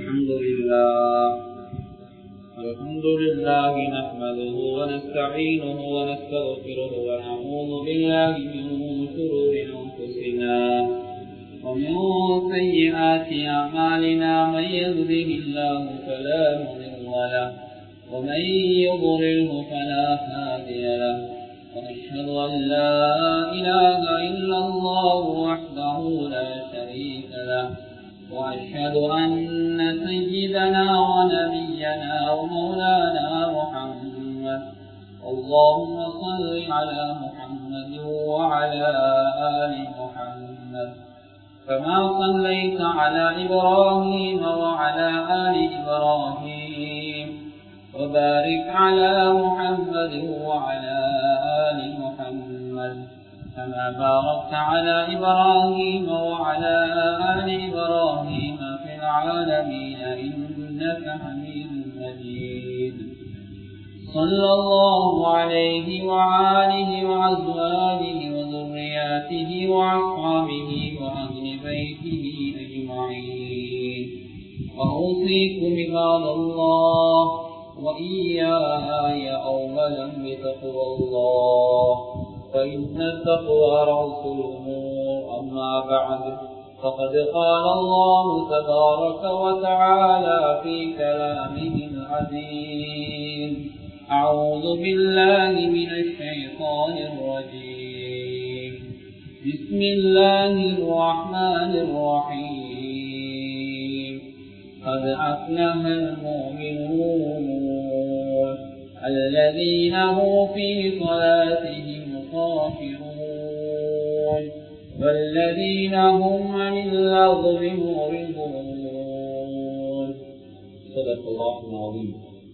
الحمد لله الحمد لله نحمده ونستعينه ونستغفره ونعوذ بالله من شرور أنفسنا ومن سيئات أعمالنا من يهده الله فلا مضل له ومن يضلله فلا هادي له ونشهد أن لا إله إلا الله وحده لا شريك له وأشهد أن سيدنا ونبينا ومولانا محمد اللهم صل على محمد وعلى آل محمد كما صليت على إبراهيم وعلى آل إبراهيم وبارك على محمد وعلى آل محمد كما باركت على إبراهيم وعلى آل إبراهيم في العالمين إنك حميد مجيد صلى الله عليه وآله وأزواجه وذرياته وأصحابه وأهل بيته أجمعين وأوصيكم عباد الله وإياي أولا بتقوى الله فإن التقوى رأس الأمور أما بعد فقد قال الله تبارك وتعالى في كلامه العزيز أعوذ بالله من الشيطان الرجيم بسم الله الرحمن الرحيم قد أفلح المؤمنون الذين هم في صلاتهم خاشعون والذين هم عن اللغو معرضون صدق الله العظيم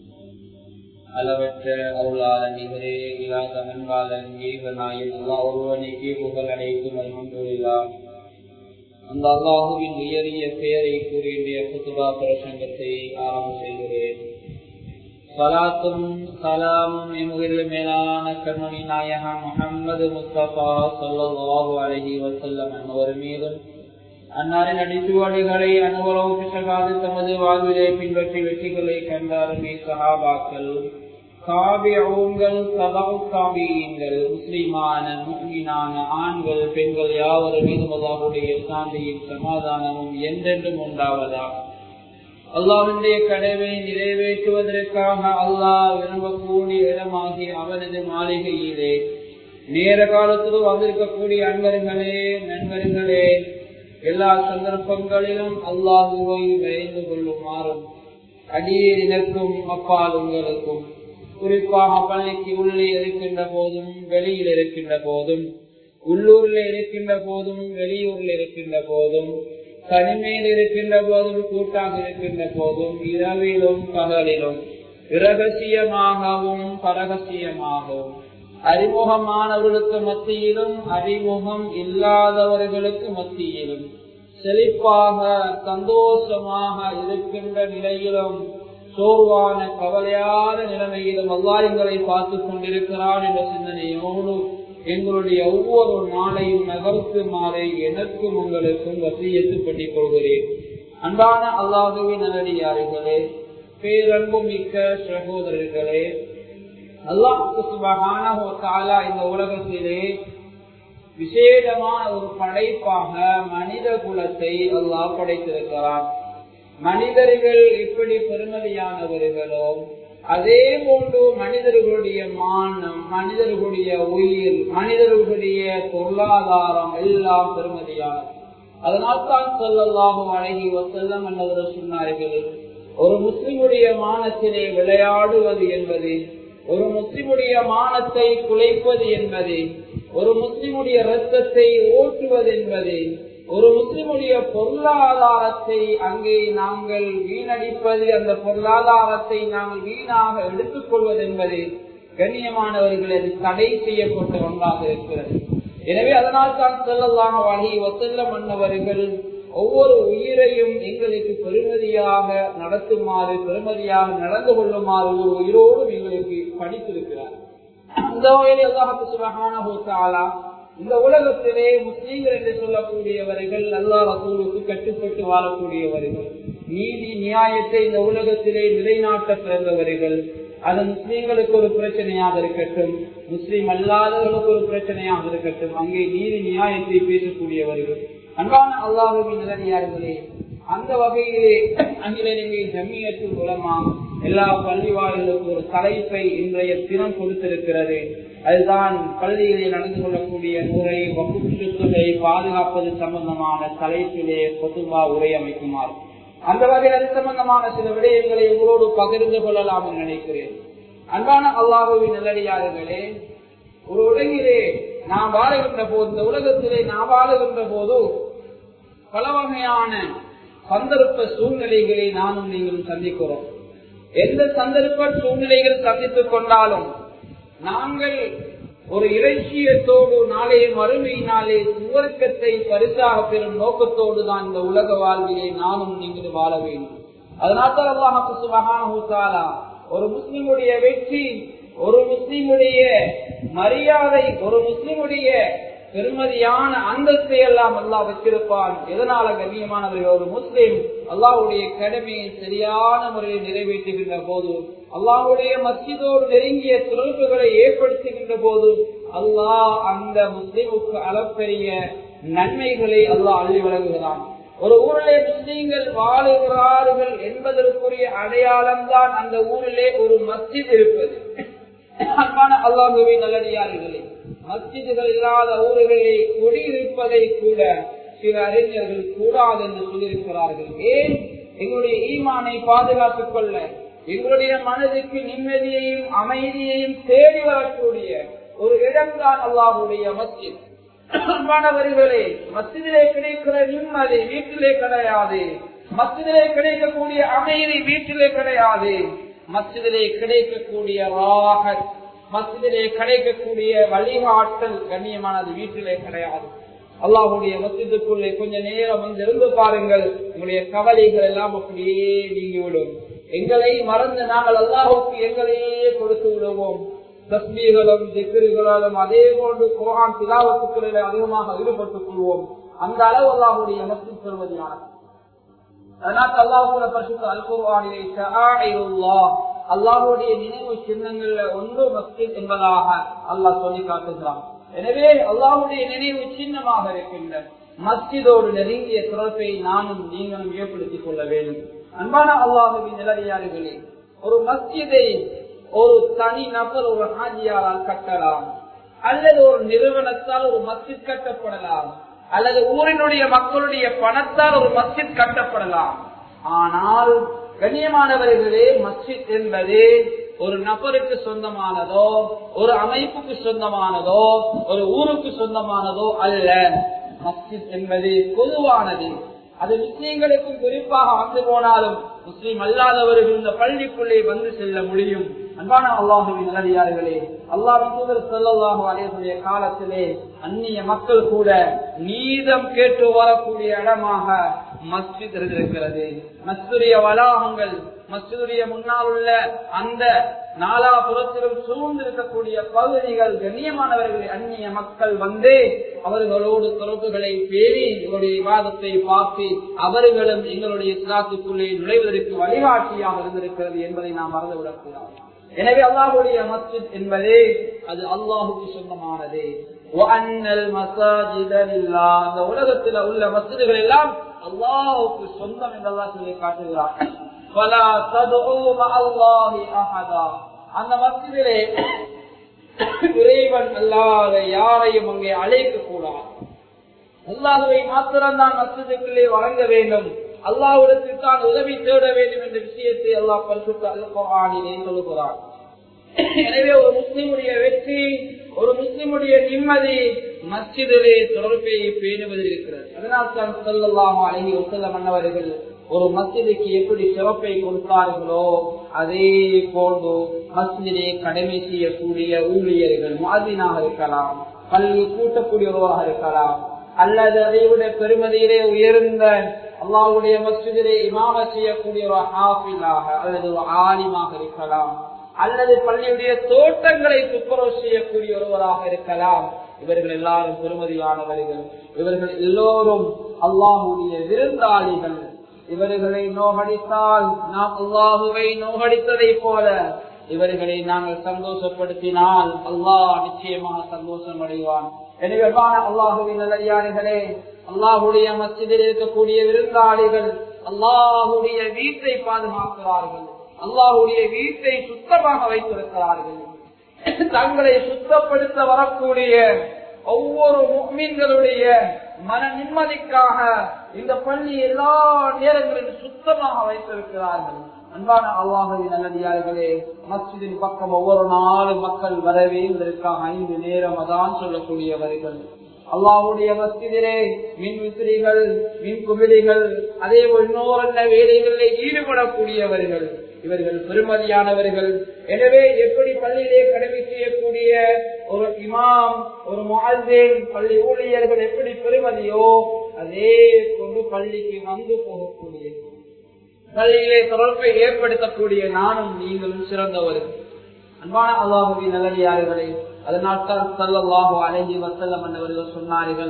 அளவற்ற அருளாள நிகரே இல்லாத மண்பாளன் ஜீவனாயின் அல்லா ஒருவனைக்கு புகழ் அனைத்தும் அல்ஹம்துலில்லா அந்த அல்லாஹுவின் உயரிய பெயரை கூறிய குத்துபா பிரசங்கத்தை ஆரம்பம் செய்கிறேன் சலாத்தும் சலாமும் எமுகில் மேலான கண்மணி நாயகா முகமது முஸ்தபா சொல்லல்லாஹு அலஹி வசல்லம் என்பவர் மீதும் அன்னாரின் அடிச்சுவடுகளை அனுபவம் பிசகாது தமது வாழ்விலே பின்பற்றி வெற்றிகளை கண்டாருமே சஹாபாக்கள் காபியங்கள் சதாவு காபியங்கள் முஸ்லிமான முஸ்லிமான ஆண்கள் பெண்கள் யாவர் மீதும் அல்லாஹுடைய சாந்தியின் சமாதானமும் என்றென்றும் உண்டாவதா அல்லாவினுடைய கடவை நிறைவேற்றுவதற்காக அல்லாஹ் விரும்பக்கூடிய இடமாகி அவனது மாளிகையிலே நேர காலத்தில் வந்திருக்கக்கூடிய அன்பர்களே நண்பர்களே எல்லா சந்தர்ப்பங்களிலும் அல்லாஹுவை விரைந்து கொள்ளுமாறும் அடியேனுக்கும் அப்பால் உங்களுக்கும் குறிப்பாக பள்ளிக்கு உள்ளே இருக்கின்ற போதும் வெளியில் இருக்கின்ற போதும் உள்ளூரில் இருக்கின்ற போதும் வெளியூரில் இருக்கின்ற போதும் தனிமையில் இருக்கின்ற போதும் கூட்டாக இருக்கின்ற போதும் இரவிலும் பகலிலும் இரகசியமாகவும் பரகசியமாகவும் அறிமுகமானவர்களுக்கு மத்தியிலும் அறிமுகம் இல்லாதவர்களுக்கு மத்தியிலும் செழிப்பாக சந்தோஷமாக இருக்கின்ற நிலையிலும் சோர்வான கவலையான நிலைமையிலும் அல்லாரியங்களை பார்த்து கொண்டிருக்கிறான் என்ற சிந்தனையோடு எங்களுடைய ஒவ்வொரு நாளையும் நகர்த்துமாறு எனக்கும் உங்களுக்கும் வசியத்து பண்ணிக் கொள்கிறேன் அன்பான அல்லாஹுவின் நல்லடியார்களே பேரன்பு மிக்க சகோதரர்களே அல்லாஹுக்கு சுபகான இந்த உலகத்திலே விசேடமான ஒரு படைப்பாக மனித குலத்தை அல்லாஹ் படைத்திருக்கிறான் மனிதர்கள் எப்படி பெருமதியானவர்களோ அதே போன்று மனிதர்களுடைய மானம் மனிதர்களுடைய உயிர் மனிதர்களுடைய பொருளாதாரம் எல்லாம் பெருமதியானது அதனால்தான் சொல்லலாக அழகி செல்லம் என்னவர் சொன்னார்கள் ஒரு முஸ்லிமுடைய மானத்திலே விளையாடுவது என்பது ஒரு முஸ்லிமுடைய மானத்தை குலைப்பது என்பது ஒரு முஸ்லிமுடைய ரத்தத்தை ஓட்டுவது என்பது ஒரு முஸ்லிமுடைய பொருளாதாரத்தை அங்கே நாங்கள் வீணடிப்பது அந்த பொருளாதாரத்தை நாங்கள் வீணாக எடுத்துக் கொள்வது என்பது கண்ணியமானவர்கள் அது தடை செய்யப்பட்ட ஒன்றாக இருக்கிறது எனவே அதனால் தான் செல்லலாம் வகை ஒத்தல்ல மன்னவர்கள் ஒவ்வொரு உயிரையும் எங்களுக்கு பெருமதியாக நடத்துமாறு பெருமதியாக நடந்து கொள்ளுமாறு ஒரு உயிரோடும் எங்களுக்கு படித்திருக்கிறார் அந்த வகையில் அல்லாஹு சுபஹானஹு தஆலா இந்த உலகத்திலே முஸ்லீம்கள் என்று சொல்லக்கூடியவர்கள் அல்லா ரசூலுக்கு கட்டுப்பட்டு வாழக்கூடியவர்கள் நீதி நியாயத்தை இந்த உலகத்திலே நிலைநாட்ட பிறந்தவர்கள் அது முஸ்லீம்களுக்கு ஒரு பிரச்சனையாக இருக்கட்டும் முஸ்லீம் அல்லாதவர்களுக்கு ஒரு பிரச்சனையாக இருக்கட்டும் அங்கே நீதி நியாயத்தை பேசக்கூடியவர்கள் அன்பான அல்லாஹுவின் நிலையார்களே அந்த வகையிலே அகிலங்கை ஜம்மியத்து மூலமா எல்லா பள்ளிவாழ்களுக்கும் ஒரு தலைப்பை இன்றைய தினம் கொடுத்திருக்கிறது அதுதான் பள்ளிகளில் நடந்து கொள்ளக்கூடிய முறை வகுப்பு சொத்துக்களை பாதுகாப்பது சம்பந்தமான தலைப்பிலே பொதுவா உரை அமைக்குமாறு அந்த வகையில் அது சம்பந்தமான சில விடயங்களை உங்களோடு பகிர்ந்து கொள்ளலாம் என்று நினைக்கிறேன் அன்பான அல்லாஹுவின் நல்லடியார்களே ஒரு உலகிலே நாம் வாழுகின்ற போது இந்த உலகத்திலே நாம் வாழுகின்ற போது பல வகையான சந்தர்ப்ப சூழ்நிலைகளை நானும் நீங்களும் சந்திக்கிறோம் எந்த சந்தர்ப்ப சூழ்நிலைகள் சந்தித்துக் கொண்டாலும் நாங்கள் ஒரு இலட்சியத்தோடு நாளைய மறுமையினாலே சுவர்க்கத்தை பரிசாக பெறும் நோக்கத்தோடு தான் இந்த உலக வாழ்விலே நானும் நீங்கள் வாழ வேண்டும் அதனால்தான் அல்லாஹு சுபகான ஒரு முஸ்லிமுடைய வெற்றி ஒரு முஸ்லிமுடைய மரியாதை ஒரு முஸ்லிமுடைய பெருமதியான அந்தஸ்தை எல்லாம் அல்லா வச்சிருப்பான் எதனால கண்ணியமானவர்கள் ஒரு முஸ்லிம் அல்லாவுடைய கடமையை சரியான முறையில் நிறைவேற்றுகின்ற போது அல்லாவுடைய மசிதோடு நெருங்கிய தொடர்புகளை ஏற்படுத்துகின்ற போது அல்லாஹ் அந்த முஸ்லிமுக்கு அளப்பெரிய நன்மைகளை அல்லாஹ் அள்ளி வழங்குகிறான் ஒரு ஊரிலே முஸ்லீம்கள் வாழுகிறார்கள் என்பதற்குரிய அடையாளம் தான் அந்த ஊரிலே ஒரு மஸ்ஜித் இருப்பது அன்பான அல்லாஹுவை நல்லடியார்களே மஸ்ஜிதுகள் இல்லாத ஊர்களிலே குடியிருப்பதை கூட சில அறிஞர்கள் கூடாது என்று சொல்லியிருக்கிறார்கள் ஏன் எங்களுடைய ஈமானை பாதுகாத்துக் கொள்ள எங்களுடைய மனதுக்கு நிம்மதியையும் அமைதியையும் தேடி வரக்கூடிய ஒரு இடம்தான் அல்லாஹுடைய மஸ்ஜித் அன்பானவர்களே மஸ்ஜிதிலே கிடைக்கிற நிம்மதி வீட்டிலே கிடையாது மஸ்ஜிதிலே கிடைக்கக்கூடிய அமைதி வீட்டிலே கிடையாது மஸ்ஜிதிலே கிடைக்கக்கூடிய ராகத் மஸ்ஜிதிலே கிடைக்கக்கூடிய வழிகாட்டல் கண்ணியமானது வீட்டிலே கிடையாது அல்லாஹுடைய மஸ்ஜிதுக்குள்ளே கொஞ்ச நேரம் வந்து இருந்து பாருங்கள் உங்களுடைய கவலைகள் எல்லாம் அப்படியே நீங்கிவிடும் எங்களை மறந்து நாங்கள் அல்லாஹுக்கு எங்களையே கொடுத்து விடுவோம் தஸ்மீகளும் திக்கிரிகளும் அதே போன்று குரான் திலாவத்துக்களில் அதிகமாக ஈடுபட்டுக் கொள்வோம் அந்த அளவு அல்லாஹுடைய மஸ்ஜித் சொல்வதானது அதனால் அல்லாஹூட பரிசுத்த அல்குர்வானிலே அல்லாஹுடைய நினைவு சின்னங்கள்ல ஒன்று மஸ்ஜித் என்பதாக அல்லாஹ் சொல்லி காட்டுகிறான் எனவே அல்லாஹுடைய நினைவு சின்னமாக இருக்கின்ற மஸ்ஜிதோடு நெருங்கிய தொடர்பை நானும் நீங்களும் ஏற்படுத்திக் கொள்ள வேண்டும் அன்பான அல்லாஹுவின் நிலடியார்களே ஒரு மஸ்ஜிதை ஒரு தனி நபர் ஒரு ஹாஜியாரால் கட்டலாம் அல்லது ஒரு நிறுவனத்தால் ஒரு மஸ்ஜித் கட்டப்படலாம் அல்லது ஊரினுடைய மக்களுடைய பணத்தால் ஒரு மஸ்ஜித் கட்டப்படலாம் ஆனால் கண்ணியமானவர்களே மஸ்ஜித் என்பது ஒரு நபருக்கு சொந்தமானதோ ஒரு அமைப்புக்கு சொந்தமானதோ ஒரு ஊருக்கு சொந்தமானதோ அல்ல மஸ்ஜித் என்பது பொதுவானது அது முஸ்லீம்களுக்கும் குறிப்பாக வந்து போனாலும் முஸ்லீம் அல்லாதவர்கள் இந்த பள்ளிக்குள்ளே வந்து செல்ல முடியும் அன்பான அல்லாஹுவின் நல்லடியார்களே அல்லாஹ் தூதர் செல்லல்லாஹு அலைய காலத்திலே அந்நிய மக்கள் கூட நீதம் கேட்டு வரக்கூடிய இடமாக மஸ்ஜித் இருந்திருக்கிறது மஸ்துடைய வளாகங்கள் மஸ்ஜிதுடைய முன்னால் உள்ள அந்த நாலாபுரத்திலும் சூழ்ந்திருக்கக்கூடிய பகுதிகள் கண்ணியமானவர்களை அந்நிய மக்கள் வந்து அவர்களோடு தொடர்புகளை பேரி எங்களுடைய விவாதத்தை பார்த்து அவர்களும் எங்களுடைய சிலாத்துக்குள்ளே நுழைவதற்கு வழிகாட்டியாக இருந்திருக்கிறது என்பதை நாம் மறந்துவிடக்கூடாது எனவே அல்லாஹுடைய மஸ்ஜித் என்பதே அது அல்லாஹுக்கு சொந்தமானது அந்த உலகத்தில் உள்ள மஸ்ஜிதுகள் எல்லாம் அல்லாஹுக்கு சொந்தம் என்றெல்லாம் சொல்லி காட்டுகிறார் அந்த மஸ்ஜிதிலே இறைவன் அல்லாத யாரையும் அங்கே அழைக்க கூடாது அல்லாஹுவை மாத்திரம்தான் மஸ்ஜிதுக்குள்ளே வழங்க வேண்டும் அல்லாஹ்விடத்தில் தான் உதவி தேட வேண்டும் என்ற விஷயத்தை அல்லாஹ் பரிசுத்த அல்குரானிலே சொல்லுகிறார் எனவே ஒரு முஸ்லிமுடைய வெற்றி ஒரு முஸ்லிமுடைய நிம்மதி மஸ்ஜிதிலே தொடர்பை பேணுவதில் இருக்கிறது அதனால் தான் சொல்லலாம் அழகி ஒசல்ல மன்னவர்கள் ஒரு மஸ்ஜிதுக்கு எப்படி சிறப்பை கொடுத்தார்களோ அதே போன்று மஸ்ஜிதை கடமை செய்யக்கூடிய ஊழியர்கள் மாதினாக இருக்கலாம் பள்ளி கூட்டக்கூடியவராக இருக்கலாம் அல்லது அதை விட பெருமதியிலே உயர்ந்த அல்லாவுடைய மஸ்ஜிதிலே இமாம செய்யக்கூடிய ஒரு ஹாஃபிலாக அல்லது ஒரு ஆலிமாக இருக்கலாம் அல்லது பள்ளியுடைய தோட்டங்களை துப்புரவு செய்யக்கூடிய ஒருவராக இருக்கலாம் இவர்கள் எல்லாரும் பெருமதியானவர்கள் இவர்கள் எல்லோரும் அல்லாஹுடைய விருந்தாளிகள் இவர்களை நோகடித்தால் நாம் அல்லாஹுவை நோகடித்ததை போல இவர்களை நாங்கள் சந்தோஷப்படுத்தினால் அல்லாஹ் நிச்சயமாக சந்தோஷம் அடைவான் எனவே அல்லாஹுவின் நல்லடியார்களே அல்லாஹுடைய மசிதில் இருக்கக்கூடிய விருந்தாளிகள் அல்லாஹுடைய வீட்டை பாதுகாக்கிறார்கள் அல்லாஹுடைய வீட்டை சுத்தமாக வைத்திருக்கிறார்கள் தங்களை சுத்தப்படுத்த வரக்கூடிய ஒவ்வொரு முக்மீன்களுடைய மன நிம்மதிக்காக இந்த பள்ளி எல்லா நேரங்களிலும் சுத்தமாக வைத்திருக்கிறார்கள் அன்பான அல்லாஹுவின் நல்லதியார்களே மஸ்ஜிதின் பக்கம் ஒவ்வொரு நாளும் மக்கள் வரவே இதற்காக ஐந்து நேரம் அதான் சொல்லக்கூடியவர்கள் அல்லாஹுடைய மஸ்ஜிதிலே மின் விசிறிகள் மின் குமிழிகள் அதே போல் இன்னொரு வேலைகளில் ஈடுபடக்கூடியவர்கள் இவர்கள் பெருமதியானவர்கள் எனவே எப்படி பள்ளியிலே கடமை செய்யக்கூடிய ஒரு இமாம் ஒரு மால்தேன் பள்ளி ஊழியர்கள் எப்படி பெருமதியோ அதே கொண்டு பள்ளிக்கு வந்து போகக்கூடிய பள்ளியிலே தொடர்பை ஏற்படுத்தக்கூடிய நானும் நீங்களும் சிறந்தவர்கள் அன்பான அல்லாஹுவின் நல்லடியார்களே அதனால் தான் சல்லாஹு அழகி வசல்லம் என்றவர்கள் சொன்னார்கள்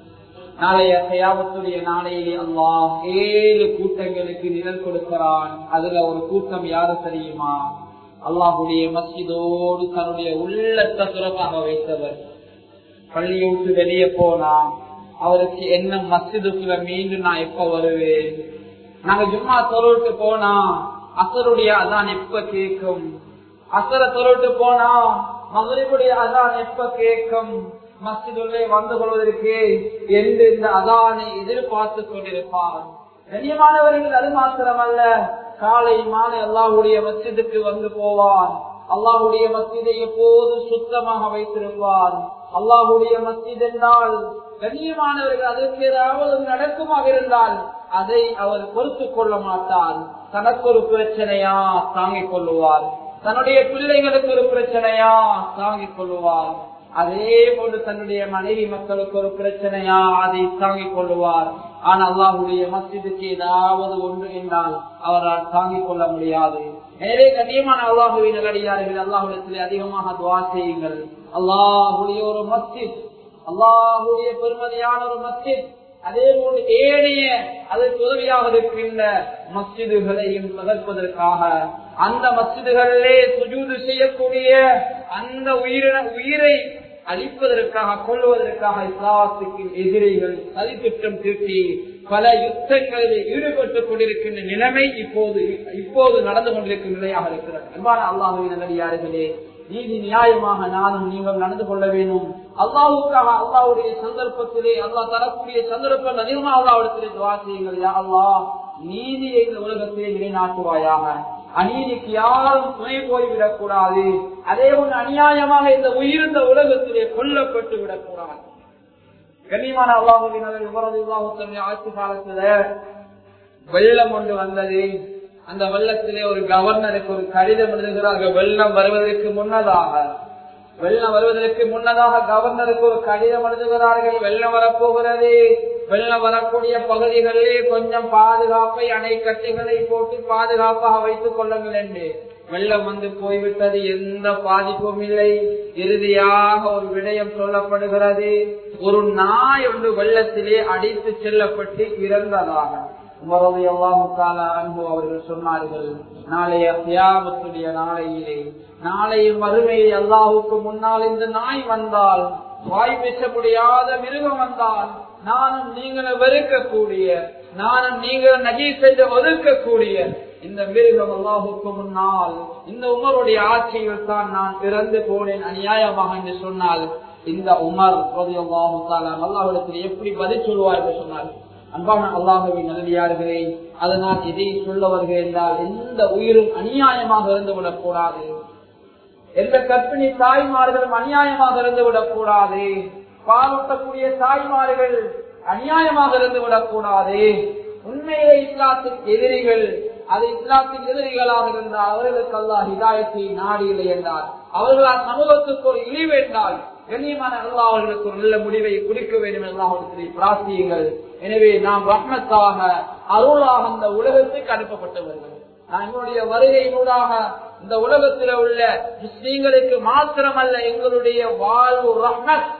நாளைய கயாமத்துடைய நாளையிலே அல்லாஹ் ஏழு கூட்டங்களுக்கு நிழல் கொடுக்கிறான் அதுல ஒரு கூட்டம் யாரு தெரியுமா அல்லாஹுடைய மஸ்ஜிதோடு தன்னுடைய உள்ளத்தை சுரமாக வைத்தவர் பள்ளியை விட்டு வெளியே போனா அவருக்கு என்ன மஸ்ஜிதுக்குள்ள மீண்டும் நான் எப்ப வருவேன் நாங்க ஜும்மா தொழிலுக்கு போனா அசருடைய அதான் எப்ப கேட்கும் அசர தொழிலுக்கு போனா மதுரைக்குடைய அதான் எப்ப கேட்கும் மஸ்ஜிதுள்ளே வந்து கொள்வதற்கு என்று இந்த அதானை எதிர்பார்த்து கொண்டிருப்பார் கண்ணியமானவர்கள் அது மாத்திரமல்ல காலை மாலை அல்லாஹுடைய மஸ்ஜிதுக்கு வந்து போவான் அல்லாஹுடைய மஸ்ஜிதை எப்போது சுத்தமாக வைத்திருப்பார் அல்லாஹுடைய மஸ்ஜித் என்றால் கண்ணியமானவர்கள் அதற்கு ஏதாவது நடக்குமாக இருந்தால் அதை அவர் பொறுத்துக் கொள்ள மாட்டார் தனக்கு ஒரு பிரச்சனையா தாங்கிக் கொள்ளுவார் தன்னுடைய பிள்ளைகளுக்கு ஒரு பிரச்சனையா தாங்கிக் கொள்ளுவார் அதே போன்று தன்னுடைய மனைவி மக்களுக்கு ஒரு பிரச்சனையா அதை தாங்கிக் கொள்ளுவார் ஆனால் அல்லாஹுடைய மசிதுக்கு ஏதாவது ஒன்று என்றால் அவரால் தாங்கிக் கொள்ள முடியாது எனவே கண்ணியமான அல்லாஹுவின் நல்லடியார்கள் அல்லாஹுடத்திலே அதிகமாக துவா செய்யுங்கள் அல்லாஹுடைய ஒரு மஸ்ஜித் அல்லாஹுடைய பெருமதியான ஒரு மஸ்ஜித் அதே போன்று ஏனைய அதற்கு உதவியாக இருக்கின்ற மஸ்ஜிதுகளையும் தகர்ப்பதற்காக அந்த மஸ்ஜிதுகளிலே சுஜூது செய்யக்கூடிய அந்த உயிரின உயிரை அழிப்பதற்காக கொள்வதற்காக இஸ்லாத்துக்கு எதிரிகள் சதித்திட்டம் தீட்டி பல யுத்தங்களில் ஈடுபட்டுக் கொண்டிருக்கின்ற நிலைமை இப்போது இப்போது நடந்து கொண்டிருக்கும் நிலையாக இருக்கிறது அன்பான அல்லாஹுவின் நல்லடியார்களே நீதி நியாயமாக நானும் நீங்கள் நடந்து கொள்ள வேண்டும் அல்லாவுக்காக அல்லாவுடைய சந்தர்ப்பத்திலே அல்லாஹ் தரக்கூடிய சந்தர்ப்பம் அதிகமாக அல்லாவிடத்திலே துவா செய்யுங்கள் யா அல்லாஹ் நீதியை இந்த உலகத்திலே நிலைநாட்டுவாயாக அநீதிக்கு யாரும் துணை போய்விடக் கூடாது அதே ஒன்று அநியாயமாக இந்த உயிர் இந்த உலகத்திலே கொல்லப்பட்டு விடக்கூடாது கண்ணியமான அல்லாஹுவினர் இவரது இல்லாஹுத்தன்மை ஆட்சி காலத்துல வெள்ளம் ஒன்று வந்தது அந்த வெள்ளத்திலே ஒரு கவர்னருக்கு ஒரு கடிதம் எழுதுகிறார்கள் வெள்ளம் வருவதற்கு முன்னதாக வெள்ளம் வருவதற்கு முன்னதாக கவர்னருக்கு ஒரு கடிதம் எழுதுகிறார்கள் வெள்ளம் வரப்போகிறது வெள்ளம் வரக்கூடிய பகுதிகளிலே கொஞ்சம் பாதுகாப்பை அணைக்கட்டுகளை போட்டு பாதுகாப்பாக வைத்துக் கொள்ளுங்கள் என்று வெள்ளம் வந்து போய்விட்டது எந்த பாதிப்பும் இல்லை இறுதியாக ஒரு விடயம் சொல்லப்படுகிறது ஒரு நாய் ஒன்று வெள்ளத்திலே அடித்து செல்லப்பட்டு இறந்ததாக அன்பு அவர்கள் சொன்னார்கள் நாளைய தியாகத்துடைய நாளையிலே நாளையும் வறுமையை அல்லாஹுக்கு முன்னால் இந்த நாய் வந்தால் வாய் பேச முடியாத மிருகம் வந்தால் நானும் நீங்களும் வெறுக்கக்கூடிய நானும் நீங்களும் நகை சென்று ஒதுக்கக்கூடிய இந்த மிருகம் அல்லாஹுக்கு முன்னால் இந்த உமருடைய ஆட்சியில் தான் நான் பிறந்து போனேன் அநியாயமாக என்று சொன்னால் இந்த உமர் அல்லாஹுடத்தில் எப்படி பதில் சொல்வார் என்று சொன்னார் அன்பான அல்லாஹுவின் நல்லடியார்களே அதனால் இதை சொல்லவர்கள் என்றால் எந்த உயிரும் அநியாயமாக இருந்துவிடக் கூடாது எந்த கற்பிணி தாய்மார்களும் அநியாயமாக இருந்துவிடக் கூடாது பாலூட்டக்கூடிய தாய்மார்கள் அநியாயமாக இருந்துவிடக் கூடாது உண்மையிலே இஸ்லாத்தின் எதிரிகள் அது இஸ்லாத்தின் எதிரிகளாக இருந்தால் அவர்களுக்கு அல்லா ஹிதாயத்தை நாடியில்லை என்றால் அவர்களால் சமூகத்துக்கு ஒரு இழிவு என்றால் கண்ணியமான அல்லா அவர்களுக்கு ஒரு நல்ல முடிவை குடிக்க வேண்டும் என்று பிரார்த்தியுங்கள் எனவே நாம் ரஹ்மத்தாக அருளாக இந்த உலகத்துக்கு அனுப்பப்பட்டவர்கள் நான் எங்களுடைய வருகையினூடாக இந்த உலகத்தில் உள்ள முஸ்லீம்களுக்கு மாத்திரமல்ல எங்களுடைய வாழ்வு ரஹ்மத்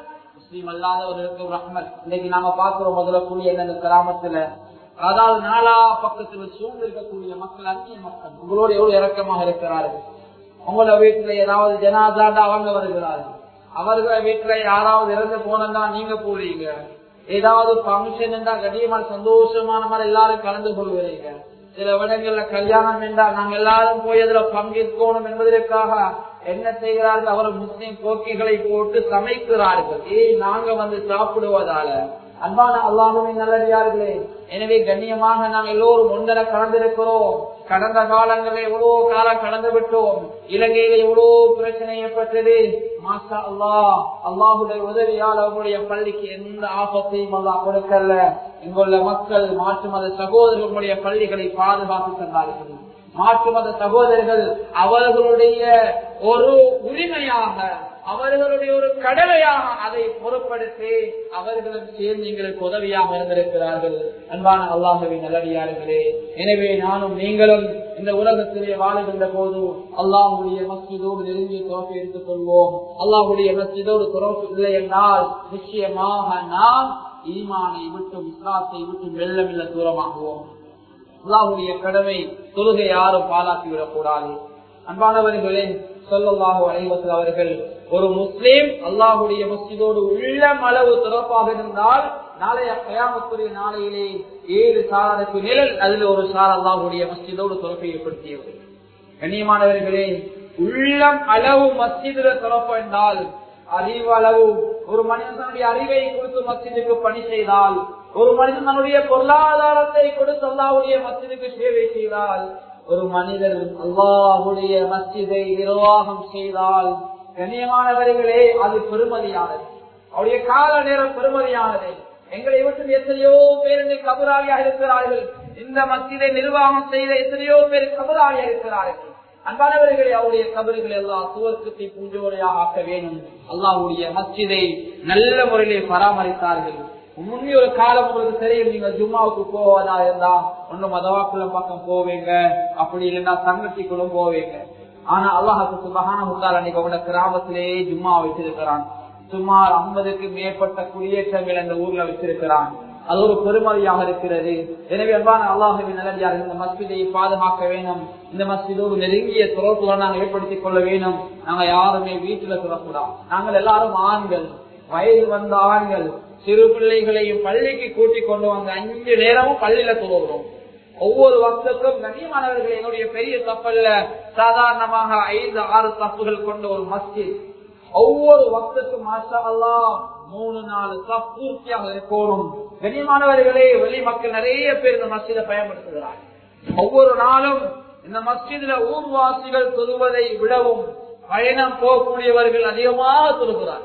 முஸ்லீம் அல்லாதவர்களுக்கு ரஹ்மத் இன்னைக்கு நாம பாக்குறோம் முதல்ல கூடிய இந்த கிராமத்துல அதாவது நாலா பக்கத்துல சூழ்ந்து இருக்கக்கூடிய மக்கள் அந்நிய மக்கள் உங்களோட எவ்வளவு இறக்கமாக இருக்கிறார்கள் உங்களோட வீட்டுல ஏதாவது ஜனாதாண்டா அவங்க வருகிறார்கள் அவர்கள் வீட்டுல யாராவது இறந்து போனா நீங்க போறீங்க ஏதாவது பங்கன் என்றா கடியமான சந்தோஷமான மாதிரி எல்லாரும் கலந்து கொள்வீங்க சில இடங்கள்ல கல்யாணம் என்றால் நாங்க எல்லாரும் போய் அதுல பங்கேற்கணும் என்பதற்காக என்ன செய்கிறார்கள் அவர் முஸ்லிம் கோக்கைகளை போட்டு சமைக்கிறார்கள் ஏய் நாங்க வந்து சாப்பிடுவதால அன்பான அல்லாஹுவின் நல்லடியார்களே எனவே கண்ணியமாக நாங்கள் எல்லோரும் ஒன்றரை கலந்திருக்கிறோம் கடந்த காலங்களில் எவ்வளவு காலம் கடந்து விட்டோம் இலங்கையில எவ்வளவு பிரச்சனை ஏற்பட்டது மாஷா அல்லா அல்லாஹுடைய உதவியால் அவருடைய பள்ளிக்கு எந்த ஆபத்தையும் அல்லா கொடுக்கல இங்குள்ள மக்கள் மாற்று மத சகோதரர்களுடைய பள்ளிகளை பாதுகாத்து தந்தார்கள் மாற்று மத சகோதரர்கள் அவர்களுடைய ஒரு உரிமையாக அவர்களுடைய ஒரு கடமையாக அதை பொருட்படுத்தி அவர்களும் சேர்ந்து எங்களுக்கு உதவியாக இருந்திருக்கிறார்கள் அன்பான அல்லாஹுவின் நல்லடியார்களே எனவே நானும் நீங்களும் இந்த உலகத்திலே வாழுகின்ற போது அல்லாஹுடைய மஸ்ஜிதோடு நெருங்கிய துறப்பை எடுத்துக் கொள்வோம் அல்லாஹுடைய மஸ்ஜிதோடு துறப்பு இல்லை என்றால் நிச்சயமாக நாம் ஈமானை விட்டும் இஸ்லாத்தை விட்டும் மெல்ல மெல்ல தூரமாகுவோம் அல்லாஹுடைய கடமை தொழுகை யாரும் பாலாக்கிவிடக் கூடாது அன்பானவர்களே சொல்லல்லாஹு அலைவசல் அவர்கள் ஒரு முஸ்லீம் அல்லாஹுடைய மஸ்ஜிதோடு உள்ளம் அளவு தொடர்பாக இருந்தால் நாளைய கயாமத்துடைய நாளையிலே ஏழு சாரனுக்கு நிழல் அதில் ஒரு சார் அல்லாஹுடைய மஸ்ஜிதோடு தொடர்பை ஏற்படுத்தியது கண்ணியமானவர்களே உள்ளம் அளவு மஸ்ஜிதுல தொடர்பு என்றால் அறிவு அளவு ஒரு மனிதனுடைய அறிவை கொடுத்து மஸ்ஜிதுக்கு பணி செய்தால் ஒரு மனிதன் தன்னுடைய பொருளாதாரத்தை கொடுத்து அல்லாவுடைய மஸ்ஜிதுக்கு சேவை செய்தால் ஒரு மனிதர் அல்லாஹுடைய மஸ்ஜிதை நிர்வாகம் செய்தால் கண்ணியமானவர்களே அது பெருமதியானது அவருடைய கால நேரம் பெருமதியானது எங்களை விட்டு எத்தனையோ பேர் கபராளியாக இருக்கிறார்கள் இந்த மஸ்ஜிதை நிர்வாகம் செய்த எத்தனையோ பேர் கபராளியாக இருக்கிறார்கள் அன்பானவர்களே அவருடைய கபறுகள் எல்லாம் சுவர்க்கத்தை பூஞ்சோடையாக ஆக்க வேண்டும் அல்லாவுடைய மஸ்ஜிதை நல்ல முறையிலே பராமரித்தார்கள் முன்னே ஒரு காலம் உங்களுக்கு தெரியும் நீங்க ஜும்மாவுக்கு போவதா இருந்தா ஒண்ணு மதவாக்குள்ள பக்கம் போவீங்க அப்படி இல்லைன்னா சங்கத்திக்குள்ளும் போவீங்க ஆனா அல்லாஹுக்கு சுபகான முந்தால் அன்னைக்கு உங்க கிராமத்திலேயே ஜும்மா வச்சிருக்கிறான் சுமார் ஐம்பதுக்கு மேற்பட்ட குடியேற்றங்கள் அந்த ஊர்ல வச்சிருக்கிறான் அது ஒரு பெருமதியாக இருக்கிறது எனவே அன்பான அல்லாஹுவின் நல்லடியாக இந்த மஸ்ஜிதை பாதுகாக்க வேணும் இந்த மஸ்ஜிதோடு நெருங்கிய தொடர்புகளை நாங்கள் ஏற்படுத்திக் கொள்ள வேணும் நாங்க யாருமே வீட்டுல சொல்லக்கூடாது நாங்கள் எல்லாரும் ஆண்கள் வயது வந்த ஆண்கள் சிறு பிள்ளைகளையும் பள்ளிக்கு கூட்டிக் கொண்டு வந்த அஞ்சு நேரமும் பள்ளியில தொழுகிறோம் ஒவ்வொரு வருஷத்துக்கும் கண்ணியமானவர்கள் என்னுடைய பெரிய தப்பல்ல சாதாரணமாக ஐந்து ஆறு தப்புகள் கொண்ட ஒரு மஸ்ஜித் ஒவ்வொரு வக்துக்கும் மாஷா அல்லா மூணு நாலு தப் பூர்த்தியாக இருக்கணும் கண்ணியமானவர்களே வெளி மக்கள் நிறைய பேர் இந்த மஸ்ஜிதை பயன்படுத்துகிறார் ஒவ்வொரு நாளும் இந்த மஸ்ஜிதுல ஊர்வாசிகள் தொழுவதை விடவும் பயணம் போகக்கூடியவர்கள் அதிகமாக தொழுகிறார்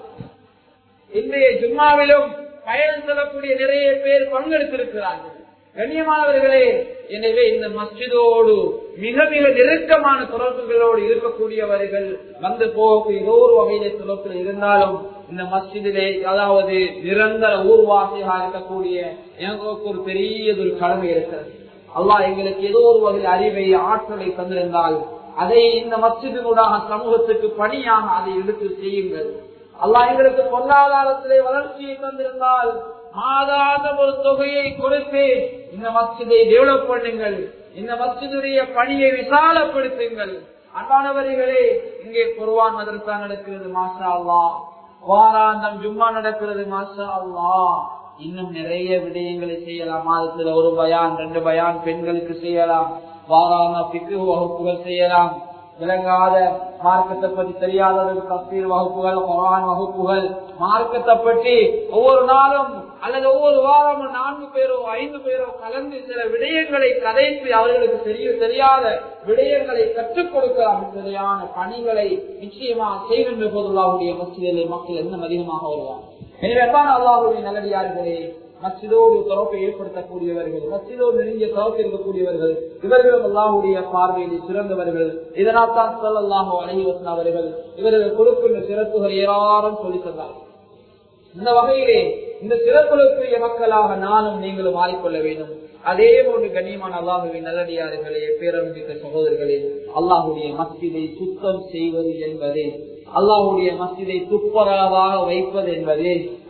இன்றைய ஜும்மாவிலும் பயணம் செல்லக்கூடிய நிறைய பேர் பங்கெடுத்திருக்கிறார்கள் கண்ணியமானவர்களே எனவே இந்த மஸ்ஜிதோடு மிக மிக நெருக்கமான தொடர்புகளோடு இருக்கக்கூடியவர்கள் வந்து போகக்கூடிய ஏதோ ஒரு வகையில தொடர்பில் இருந்தாலும் இந்த மஸ்ஜிதிலே அதாவது நிரந்தர ஊர்வாசியாக இருக்கக்கூடிய எனக்கு ஒரு பெரிய ஒரு கடமை இருக்கிறது அல்லாஹ் எங்களுக்கு ஏதோ ஒரு வகையில் அறிவை ஆற்றலை தந்திருந்தால் அதை இந்த மஸ்ஜிதினூடாக சமூகத்துக்கு பணியாக அதை எடுத்து செய்யுங்கள் அல்லாஹ் எங்களுக்கு பொருளாதாரத்திலே வளர்ச்சியை தந்திருந்தால் மாதாந்த ஒரு தொகையை கொடுத்து இந்த மஸ்ஜிதை டெவலப் பண்ணுங்கள் இந்த மஸ்ஜிதுடைய பணியை விசாலப்படுத்துங்கள் அன்பானவர்களே இங்கே குர்வான் மதரசா நடக்கிறது மாஷா அல்லா வாராந்தம் ஜும்மா நடக்கிறது மாஷா அல்லா இன்னும் நிறைய விடயங்களை செய்யலாம் மாதத்துல ஒரு பயான் ரெண்டு பயான் பெண்களுக்கு செய்யலாம் வாராந்த பிக்கு வகுப்புகள் செய்யலாம் விளங்காத மார்க்கத்தை பற்றி தெரியாதவர்களுக்கு தப்பீர் வகுப்புகள் குரான் வகுப்புகள் மார்க்கத்தை பற்றி ஒவ்வொரு நாளும் அல்லது ஒவ்வொரு வாரமும் நான்கு பேரோ ஐந்து பேரோ கலந்து சில விடயங்களை கதைத்து அவர்களுக்கு தெரிய தெரியாத விடயங்களை கற்றுக் கொடுக்கலாம் என்பதையான பணிகளை நிச்சயமாக செய்கின்ற போதுள்ளாவுடைய மசிதிலே மக்கள் இன்னும் அதிகமாக வருவாங்க எனவே அல்லாஹுடைய நல்லடியார்களே மசிதோடு தொடர்பை ஏற்படுத்தக்கூடியவர்கள் மசிதோடு நெருங்கிய தொடர்பு இருக்கக்கூடியவர்கள் இவர்களும் அல்லாஹுடைய பார்வையில் சிறந்தவர்கள் இதனால் தான் சொல்லல்லாஹோ அனைவசன் அவர்கள் இவர்கள் கொடுக்கின்ற சிறப்புகள் ஏராளம் சொல்லி தந்தார்கள் இந்த வகையிலே இந்த சிறப்புகளுக்குரிய மக்களாக நானும் நீங்களும் மாறிக்கொள்ள வேண்டும் அதே போன்று கண்ணியமான அல்லாஹுவின் நல்லடியார்களே பேரமிக்க சகோதரர்களே அல்லாஹுடைய மஸ்ஜிதை சுத்தம் செய்வது என்பதே அல்லாஹுடைய மஸ்ஜிதை துப்பரவாக வைப்பது என்பதே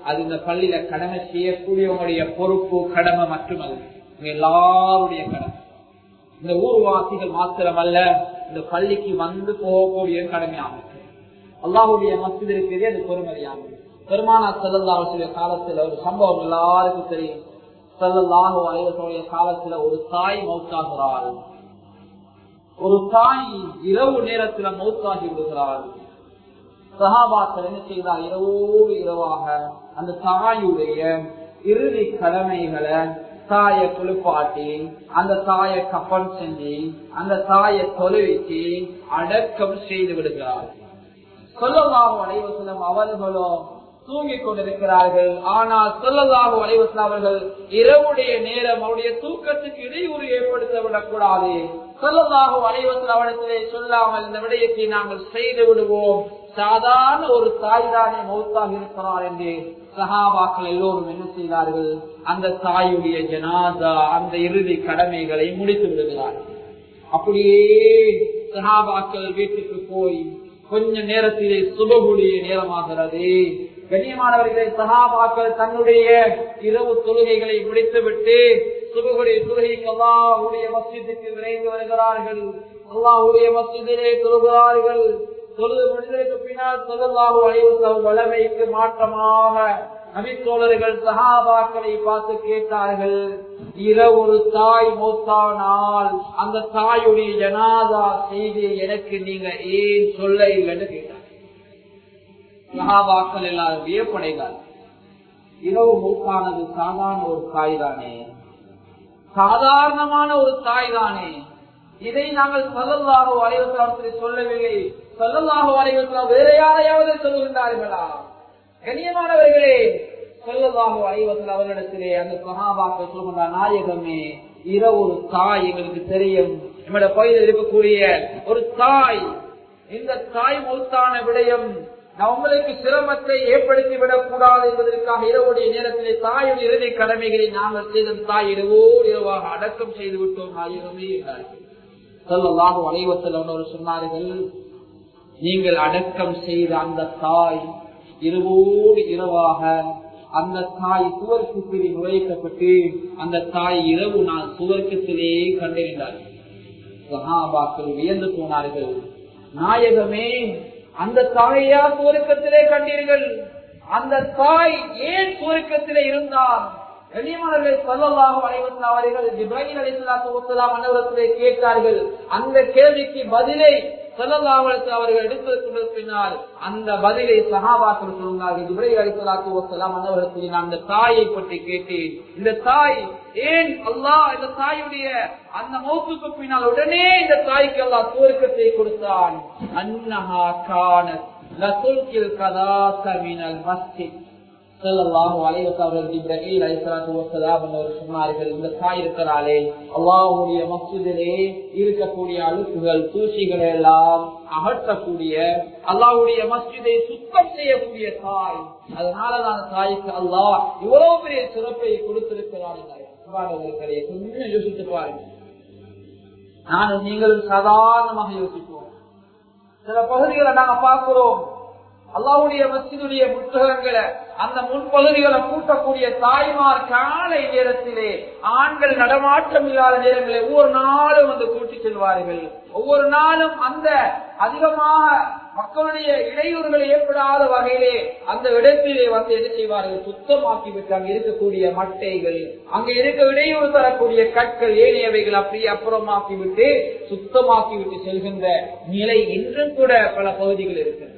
அது இந்த பள்ளியில கடமை செய்யக்கூடியவங்களுடைய பொறுப்பு கடமை மட்டுமல்ல உங்க எல்லாருடைய கடமை இந்த ஊர்வாசிகள் மாத்திரமல்ல இந்த பள்ளிக்கு வந்து போகக்கூடிய கடமையாகும் அல்லாஹுடைய மசித் இருக்கிறதே அது பொறுமதியாகும் பெருமானா செல்லல்லாவுடைய காலத்துல ஒரு சம்பவம் எல்லாருக்கும் தெரியும் செல்லல்லாஹு அலைவசோடைய காலத்துல ஒரு தாய் மௌத்தாகிறாள் ஒரு தாய் இரவு நேரத்துல மௌத்தாகி விடுகிறாள் சகாபாக்கள் என்ன செய்தால் இரவோடு இரவாக அந்த தாயுடைய இறுதி கடமைகளை தாயை குளிப்பாட்டி அந்த தாயை கப்பல் செஞ்சு அந்த தாயை தொலைவிச்சு அடக்கம் செய்து விடுகிறார் சொல்லலாம் அனைவசனம் அவர்களும் தூங்கிக் கொண்டிருக்கிறார்கள் ஆனால் சொல்லலாக அனைவசனம் அவர்கள் இரவுடைய நேரம் அவருடைய தூக்கத்துக்கு இடையூறு ஏற்படுத்த விடக்கூடாது சொல்லலாக அனைவசனம் அவனத்திலே சொல்லாமல் இந்த விடயத்தை நாங்கள் செய்து விடுவோம் சாதாரண ஒரு தாய் தானே மௌத்தாக இருக்கிறார் என்று சகாபாக்கள் எல்லோரும் என்ன செய்தார்கள் அந்த தாயுடைய ஜனாதா அந்த இறுதி கடமைகளை முடித்து விடுகிறார்கள் அப்படியே சகாபாக்கள் வீட்டுக்கு போய் கொஞ்ச நேரத்திலே சுபகுடைய நேரமாகிறது கண்ணியமானவர்களை சகாபாக்கள் தன்னுடைய இரவு தொழுகைகளை முடித்துவிட்டு சுபகுடைய தொழுகைக்கு அல்லாஹுடைய மசிதுக்கு விரைந்து வருகிறார்கள் அல்லாஹுடைய மசிதிலே தொழுகிறார்கள் தொழுது முடிந்ததற்கு பின்னால் சொல்லலாக அழைவு வளமைக்கு மாற்றமாக நபித்தோழர்கள் சகாபாக்களை பார்த்து கேட்டார்கள் இரவு ஒரு தாய் மூத்தானால் அந்த தாயுடைய ஜனாதா செய்தி எனக்கு நீங்க ஏன் சொல்ல இல்லைன்னு கேட்டார் சகாபாக்கள் எல்லாரும் வியப்படைகள் இரவு மூத்தானது சாதாரண ஒரு தாய் தானே சாதாரணமான ஒரு தாய் தானே இதை நாங்கள் சொல்லலாக வரைவத்தில் சொல்லவில்லை சொல்லலாக வரைவத்தில் வேற யாரையாவது சொல்லுகின்றார்களா கண்ணியமானவர்களே சொல்லலாக வரைவத்தில் அவரிடத்திலே அந்த சகாபாக்கள் சொல்கின்ற நாயகமே இரவு ஒரு தாய் எங்களுக்கு தெரியும் நம்முடைய பகுதியில் இருக்கக்கூடிய ஒரு தாய் இந்த தாய் மூத்தான விடயம் உங்களுக்கு சிரமத்தை ஏற்படுத்தி விடக் கூடாது என்பதற்காக இரவுடைய நேரத்திலே தாயுடைய இறுதி கடமைகளை நாங்கள் செய்த தாய் இரவோ இரவாக அடக்கம் செய்து விட்டோம் நாயகமே என்றார்கள் சொல்லலாக வளைவத்தில் ஒன்று சொன்னார்கள் நீங்கள் அடக்கம் செய்த அந்த தாய் இரவோடு இரவாக அந்த தாய் சுவர்க்கத்திலே நுழைக்கப்பட்டு அந்த தாய் இரவு நாள் சுவர்க்கத்திலே கண்டிருந்தார்கள் சகாபாக்கள் வியந்து போனார்கள் நாயகமே அந்த தாயா சுவர்க்கத்திலே கண்டீர்கள் அந்த தாய் ஏன் சுவர்க்கத்திலே இருந்தார் கண்ணியமானவர்களை சொல்லலாம் அனைவரும் அவர்கள் ஜிப்ராஹிம் அலிஸ்லாம் மன்னவரத்திலே கேட்டார்கள் அந்த கேள்விக்கு பதிலை சொல்லலாவலத்து அவர்கள் எடுத்ததற்கு பின்னால் அந்த பதிலை சகாபாக்கள் சொன்னார்கள் ஜிப்ராஹிம் அலிஸ்லாத்து வசலாம் மன்னவரத்தில் நான் அந்த தாயை பற்றி கேட்டேன் இந்த தாய் ஏன் அல்லாஹ் இந்த தாயுடைய அந்த மௌத்துக்கு பின்னால் உடனே இந்த தாய்க்கு அல்லாஹ் சுவர்க்கத்தை கொடுத்தான் அன்னஹா கானத் லசுல்கில் கதாச மினல் மஸ்ஜித் சொன்னார்கள் இந்த தாய் இருக்கிறாளே அல்லாவுடைய மசூதிலே இருக்கக்கூடிய அழுக்குகள் தூசிகளை எல்லாம் அகற்றக்கூடிய அல்லாவுடைய மஸ்ஜிதை சுத்தம் செய்யக்கூடிய தாய் அதனாலதான் தாய்க்கு அல்லாஹ் இவ்வளவு பெரிய சிறப்பை கொடுத்திருக்கிறார் கொஞ்சம் யோசித்து பாருங்க நானும் நீங்களும் சாதாரணமாக யோசிப்போம் சில பகுதிகளை நாங்க பார்க்கிறோம் அல்லாவுடைய மசிதுடைய புத்தகங்களை அந்த முன்பகுதிகளை கூட்டக்கூடிய தாய்மார் காலை நேரத்திலே ஆண்கள் நடமாட்டம் இல்லாத நேரங்களில் ஒவ்வொரு நாளும் வந்து கூட்டி செல்வார்கள் ஒவ்வொரு நாளும் அந்த அதிகமாக மக்களுடைய இடையூறுகள் ஏற்படாத வகையிலே அந்த இடத்திலே வந்து என்ன செய்வார்கள் சுத்தமாக்கி விட்டு அங்க இருக்கக்கூடிய மட்டைகள் அங்க இருக்க இடையூறு தரக்கூடிய கற்கள் ஏனையவைகள் அப்படியே அப்புறமாக்கி விட்டு சுத்தமாக்கி விட்டு செல்கின்ற நிலை இன்றும் கூட பல பகுதிகள் இருக்கிறது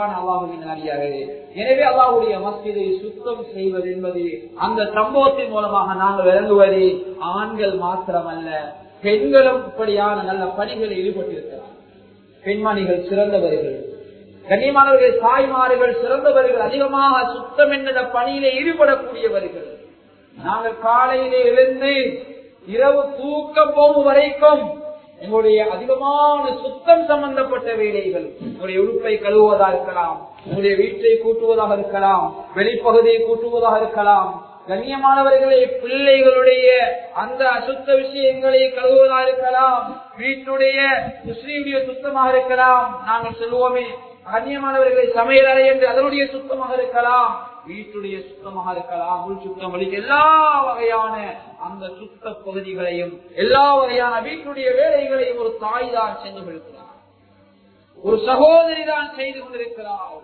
எனவே அல்லாவுடைய மஸ்ஜிதை சுத்தம் செய்வது என்பது அந்த சம்பவத்தின் மூலமாக நாங்கள் விளங்குவது ஆண்கள் மாத்திரமல்ல பெண்களும் இப்படியான நல்ல பணிகளில் ஈடுபட்டிருக்கிறார் பெண்மணிகள் சிறந்தவர்கள் கண்ணியமானவர்கள் தாய்மார்கள் சிறந்தவர்கள் அதிகமாக சுத்தம் என்ற பணியிலே ஈடுபடக்கூடியவர்கள் நாங்கள் காலையிலே எழுந்து இரவு தூக்கம் போகும் வரைக்கும் எங்களுடைய அதிகமான சுத்தம் சம்பந்தப்பட்ட வேலைகள் உங்களுடைய உடுப்பை கழுவுவதாக இருக்கலாம் உங்களுடைய வீட்டை கூட்டுவதாக இருக்கலாம் வெளிப்பகுதியை கூட்டுவதாக இருக்கலாம் கண்ணியமானவர்களே பிள்ளைகளுடைய அந்த அசுத்த விஷயங்களை கழுவுவதாக இருக்கலாம் வீட்டுடைய முஸ்லீமுடைய சுத்தமாக இருக்கலாம் நாங்கள் சொல்லுவோமே கண்ணியமானவர்களை சமையல் அறை என்று அதனுடைய சுத்தமாக இருக்கலாம் வீட்டுடைய சுத்தமாக இருக்கலாம் உள் சுத்தம் வலிக்க எல்லா வகையான அந்த சுத்த பகுதிகளையும் எல்லா வகையான வீட்டுடைய வேலைகளையும் ஒரு தாய் தான் செஞ்சு கொண்டிருக்கிறார் ஒரு சகோதரி தான் செய்து கொண்டிருக்கிறார்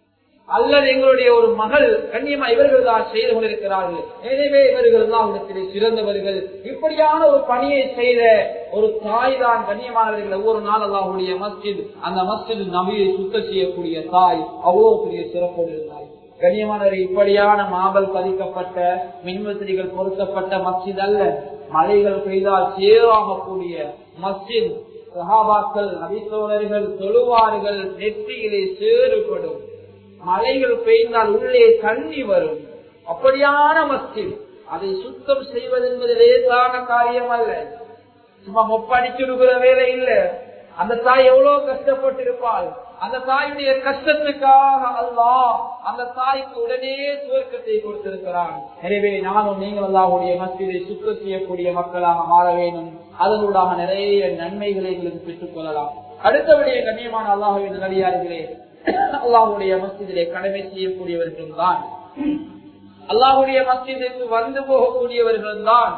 அல்லது எங்களுடைய ஒரு மகள் கண்ணியமா இவர்கள் தான் செய்து கொண்டிருக்கிறார்கள் எனவே இவர்கள் தான் இடத்திலே சிறந்தவர்கள் இப்படியான ஒரு பணியை செய்த ஒரு தாய் தான் கண்ணியமானவர்கள் ஒவ்வொரு நாள் அல்லாஹுடைய மஸ்ஜித் அந்த மஸ்ஜித் நபியை சுத்தம் செய்யக்கூடிய தாய் அவ்வளவு பெரிய சிறப்போடு இருந்தாய் கண்ணியமானவர் இப்படியான மாபல் பதிக்கப்பட்ட மின்வசதிகள் பொருத்தப்பட்ட மஸ்ஜித் அல்ல மழைகள் பெய்தால் சேராகக்கூடிய மஸ்ஜித் சஹாபாக்கள் நபித்தோழர்கள் தொழுவார்கள் நெற்றியிலே சேறுபடும் மலைகள் பெய்ந்தால் உள்ளே தண்ணி வரும் அப்படியான மஸ்ஜித் அதை சுத்தம் செய்வது என்பது லேசான காரியம் அல்ல சும்மா மொப்படிச்சுடுகிற வேலை இல்ல அந்த தாய் எவ்வளவு கஷ்டப்பட்டிருப்பாள் அந்த தாயுடைய கஷ்டத்துக்காக அல்லா அந்த தாய்க்கு உடனே துவக்கத்தை கொடுத்திருக்கிறான் எனவே நானும் நீங்கள் அல்லாவுடைய மஸ்ஜிதை சுத்தம் செய்யக்கூடிய மக்களாக மாற வேண்டும் அதனூடாக நிறைய நன்மைகளை எங்களுக்கு பெற்றுக் கொள்ளலாம் அடுத்தபடியே கண்ணியமான அல்லாஹுவின் நடிகார்களே அல்லாஹுடைய மஸ்ஜிதிலே கடமை செய்யக்கூடியவர்கள் தான் அல்லாஹுடைய மஸ்ஜிதுக்கு வந்து போகக்கூடியவர்கள் தான்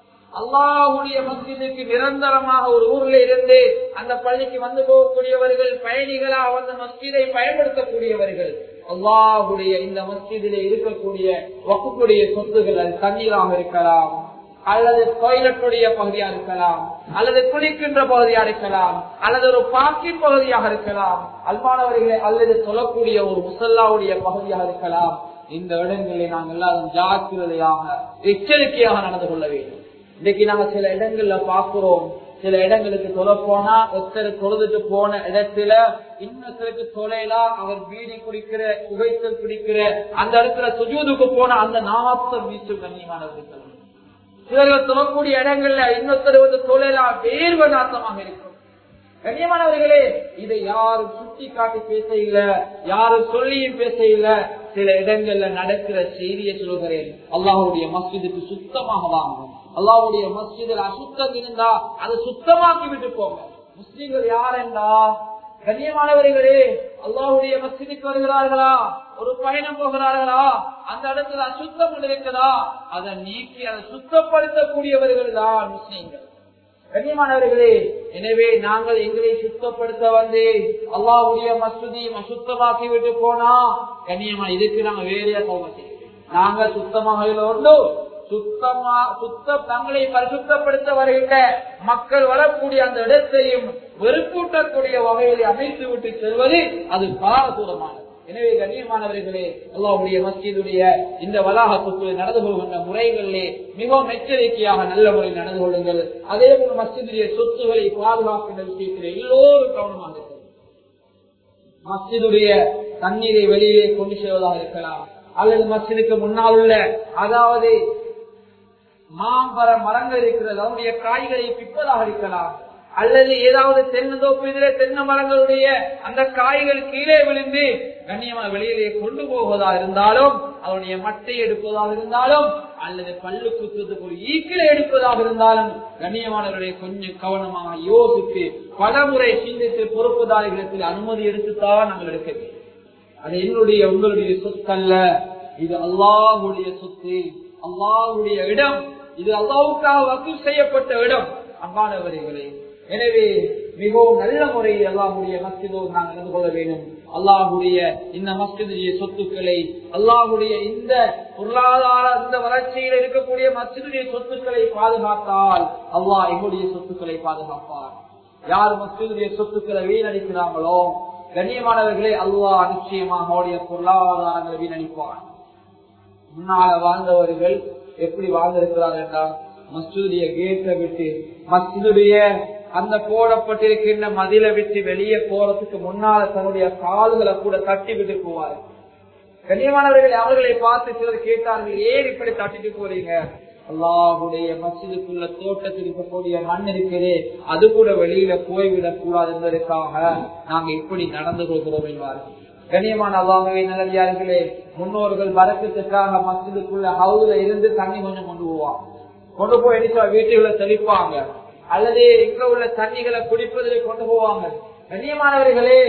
அல்லாஹுடைய மஸ்ஜிதுக்கு நிரந்தரமாக ஒரு ஊர்ல இருந்து அந்த பள்ளிக்கு வந்து போகக்கூடியவர்கள் பயணிகளா அந்த மஸ்ஜிதை பயன்படுத்தக்கூடியவர்கள் அல்லாஹுடைய இந்த மஸ்ஜிதிலே இருக்கக்கூடிய வகுப்புடைய சொத்துகள் அது தண்ணீராக இருக்கலாம் அல்லது டாய்லெட்டுடைய பகுதியா இருக்கலாம் அல்லது குளிக்கின்ற பகுதியா இருக்கலாம் அல்லது ஒரு பாக்கின் பகுதியாக இருக்கலாம் அல்பானவர்களை அல்லது சொல்லக்கூடிய ஒரு முசல்லாவுடைய பகுதியாக இருக்கலாம் இந்த இடங்களில் நாங்கள் எல்லாரும் ஜாக்கிரதையாக எச்சரிக்கையாக நடந்து கொள்ள வேண்டும் இன்னைக்கு நாங்க சில இடங்கள்ல பாக்குறோம் சில இடங்களுக்கு தொலை போனா ஒருத்தர் தொழுதுட்டு போன இடத்துல இன்னொருத்தருக்கு தொலைலா அவர் பீடி குடிக்கிற புகைத்தல் குடிக்கிற அந்த இடத்துல சுஜூதுக்கு போன அந்த நாமத்தம் வீச்சு கண்ணியமானவர்கள் சிலர்கள் சொல்லக்கூடிய இடங்கள்ல இன்னொருத்தர் வந்து தொழிலா வேர்வ நாசமாக இருக்கும் கண்ணியமானவர்களே இதை யாரும் சுட்டி காட்டி பேச இல்ல யாரும் சொல்லியும் பேச இல்ல சில இடங்கள்ல நடக்கிற செய்தியை சொல்கிறேன் அல்லாஹுடைய மஸ்ஜிதுக்கு சுத்தமாக வாங்கும் அல்லாஹுடைய மஸ்ஜிதில் அசுத்தம் இருந்தா அதை சுத்தமாக்கி விட்டு போங்க முஸ்லீம்கள் யார் என்றா கண்ணியமானவர்களே அல்லாஹுடைய மஸ்ஜிதுக்கு வருகிறார்களா ஒரு பயணம் போகிறார்களா அந்த இடத்துல அசுத்தம் இருக்குதா அதை நீக்கி அதை சுத்தப்படுத்தக்கூடியவர்கள் தான் முஸ்லீம்கள் கண்ணியமானவர்களே எனவே நாங்கள் எங்களை சுத்தப்படுத்த வந்து அல்லாஹுடைய மசூதியும் அசுத்தமாக்கி விட்டு போனா கண்ணியமா இதுக்கு நாங்க வேறையா போக நாங்க சுத்தமாக உண்டு சுத்தமா சுத்த தங்களை பரிசுத்தப்படுத்த வருகின்ற மக்கள் வரக்கூடிய அந்த இடத்தையும் வெறுப்பூட்டக்கூடிய வகையில் அமைத்து விட்டு செல்வது அது பாரதூரமானது எனவே கண்ணியமானவர்களே அல்லாவுடைய மஸ்ஜிதுடைய இந்த வளாகத்துக்குள் நடந்து கொள்கின்ற முறைகளிலே மிகவும் எச்சரிக்கையாக நல்ல முறையில் நடந்து கொள்ளுங்கள் அதே போல மஸ்ஜிதுடைய சொத்துக்களை பாதுகாக்கின்ற விஷயத்திலே எல்லோரும் கவனமாக இருக்கிறது மஸ்ஜிதுடைய தண்ணீரை வெளியே கொண்டு செல்வதாக இருக்கலாம் அல்லது மஸ்ஜிதுக்கு முன்னால் உள்ள அதாவது மாம்பர மரங்கள் இருக்கிறது அதனுடைய காய்களை பிப்பதாக இருக்கலாம் அல்லது ஏதாவது தென்னந்தோப்பு இதிலே தென்னை மரங்களுடைய அந்த காய்கள் கீழே விழுந்து கண்ணியமா வெளியிலே கொண்டு போவதா இருந்தாலும் அவனுடைய மட்டை எடுப்பதாக இருந்தாலும் அல்லது பல்லு குத்துறதுக்கு ஒரு ஈக்கில எடுப்பதாக இருந்தாலும் கண்ணியமானவர்களை கொஞ்சம் கவனமாக யோசித்து பலமுறை சிந்தித்து பொறுப்புதாரிகளிடத்தில் அனுமதி எடுத்துத்தான் நாங்கள் எடுக்க வேண்டும் அது என்னுடைய உங்களுடைய சொத்தல்ல இது அல்லாஹுடைய சொத்து அல்லாஹுடைய இடம் இது அல்லாவுக்காக வக்கு செய்யப்பட்ட இடம் அன்பானவர்களே எனவே மிகவும் நல்ல முறையில் அல்லாஹுடைய மஸ்ஜிதோடு நாங்கள் நடந்து கொள்ள வேண்டும் அல்லாஹுடைய இந்த மஸ்ஜிதுடைய சொத்துக்களை அல்லாஹுடைய இந்த பொருளாதார இந்த வளர்ச்சியில் இருக்கக்கூடிய மஸ்ஜிதுடைய சொத்துக்களை பாதுகாத்தால் அல்லாஹ் எங்களுடைய சொத்துக்களை பாதுகாப்பார் யார் மஸ்ஜிதுடைய சொத்துக்களை வீணடிக்கிறாங்களோ கண்ணியமானவர்களே அல்லாஹ் நிச்சயமாக அவருடைய பொருளாதாரங்களை வீணடிப்பார் முன்னால வாழ்ந்தவர்கள் எப்படி வாழ்ந்திருக்கிறார் என்றால் மஸ்ஜிதுடைய கேட்டை விட்டு மஸ்ஜிதுடைய அந்த போடப்பட்டிருக்கின்ற மதில விட்டு வெளியே போறதுக்கு முன்னால தன்னுடைய கால்களை கூட தட்டி விட்டு போவார் கண்ணியமானவர்கள் அவர்களை பார்த்து சிலர் கேட்டார்கள் ஏன் இப்படி தட்டிட்டு போறீங்க அல்லாஹுடைய மசிதுக்குள்ள தோட்டத்தில் இருக்கக்கூடிய மண் இருக்கிறே அது கூட வெளியில போய்விடக் கூடாது என்பதற்காக நாங்க இப்படி நடந்து கொள்கிறோம் என்பார்கள் கண்ணியமான அல்லாஹவே நல்லடியார்களே முன்னோர்கள் வரக்கத்துக்காக மசிதுக்குள்ள ஹவுல இருந்து தண்ணி கொஞ்சம் கொண்டு போவாங்க கொண்டு போய் எடுத்தா வீட்டுகளை தெளிப்பாங்க அல்லது இங்க உள்ள தண்ணிகளை குடிப்பதில் கொண்டு போவாங்க கண்ணியமானவர்களே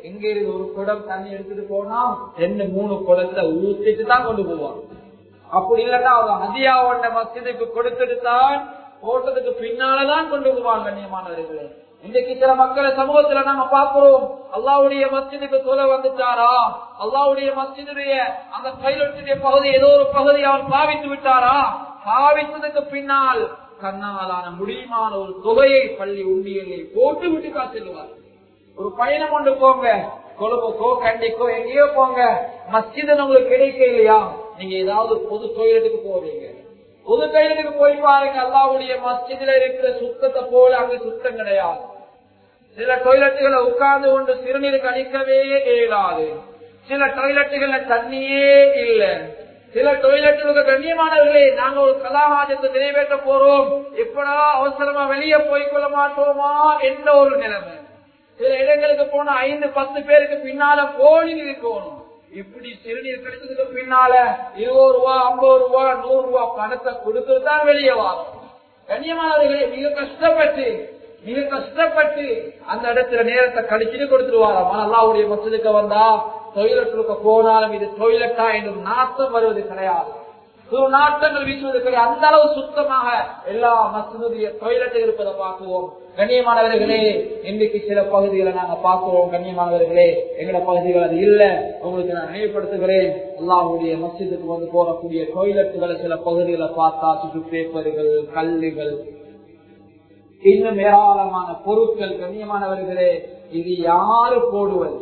எங்க இருந்து ஒரு குடம் தண்ணி எடுத்துட்டு போனா ரெண்டு மூணு குடத்தை ஊத்திட்டு தான் கொண்டு போவாங்க அப்படி இல்லைன்னா அவங்க ஹதியாவோட மசிதுக்கு கொடுத்துட்டு தான் போட்டதுக்கு பின்னாலதான் கொண்டு போவாங்க கண்ணியமானவர்களே இன்றைக்கு சில மக்களை சமூகத்துல நாங்க பாக்குறோம் அல்லாவுடைய மஸ்ஜிதுக்கு தொலை வந்துட்டாரா அல்லாவுடைய மஸ்ஜிதுடைய அந்த கைலொட்டுடைய பகுதி ஏதோ ஒரு பகுதி அவர் பாவித்து விட்டாரா பாவித்ததுக்கு பின்னால் கண்ணாலான முடியுமான ஒரு தொகையை பள்ளி உண்டியலை போட்டு விட்டு காத்திடுவார் ஒரு பயணம் கொண்டு போங்க கொழும்புக்கோ கண்டிக்கோ எங்கேயோ போங்க மஸ்ஜிது உங்களுக்கு கிடைக்க இல்லையா நீங்க ஏதாவது பொது தொழிலுக்கு போவீங்க பொது தொழிலுக்கு போய் பாருங்க அல்லாவுடைய மஸ்ஜிதுல இருக்கிற சுத்தத்தை போல அங்க சுத்தம் கிடையாது சில டொய்லெட்டுகளை உட்கார்ந்து கொண்டு சிறுநீர் கழிக்கவே இயலாது சில டொய்லெட்டுகள்ல தண்ணியே இல்ல சில டொய்லெட்டுகளுக்கு கண்ணியமானவர்களே நாங்க ஒரு கலாகாஜத்தை நிறைவேற்ற போறோம் எப்படா அவசரமா வெளியே போய்கொள்ள மாட்டோமா என்ற ஒரு நிலைமை சில இடங்களுக்கு போனா ஐந்து பத்து பேருக்கு பின்னால போலி இருக்கணும் இப்படி சிறுநீர் கிடைச்சதுக்கு பின்னால இருபது ரூபா ஐம்பது ரூபா நூறு ரூபா பணத்தை கொடுத்துட்டு தான் வெளியே வரும் கண்ணியமானவர்களே மிக கஷ்டப்பட்டு மிக கஷ்டப்பட்டு அந்த இடத்துல நேரத்தை கழிச்சுட்டு கொடுத்துருவாராம் அல்லாவுடைய மசதுக்கு வந்தா தொழிலட்டுக்கு போனாலும் இது தொழிலட்டா என்று நாட்டம் வருவது கிடையாது ஒரு நாட்டங்கள் வீசுவது கிடையாது அந்த அளவு சுத்தமாக எல்லா மசனுடைய தொழிலட்டு இருப்பதை பார்க்குவோம் கண்ணியமானவர்களே இன்றைக்கு சில பகுதிகளை நாங்க பார்க்கிறோம் கண்ணியமானவர்களே எங்கட பகுதிகள் அது இல்ல உங்களுக்கு நான் நினைவுபடுத்துகிறேன் அல்லாவுடைய மசிதுக்கு வந்து போகக்கூடிய டொய்லெட்டுகளை சில பகுதிகளை பார்த்தா சுற்று பேப்பர்கள் கல்லுகள் இன்னும் ஏராளமான பொருட்கள் கண்ணியமானவர்களே இது யாரு போடுவது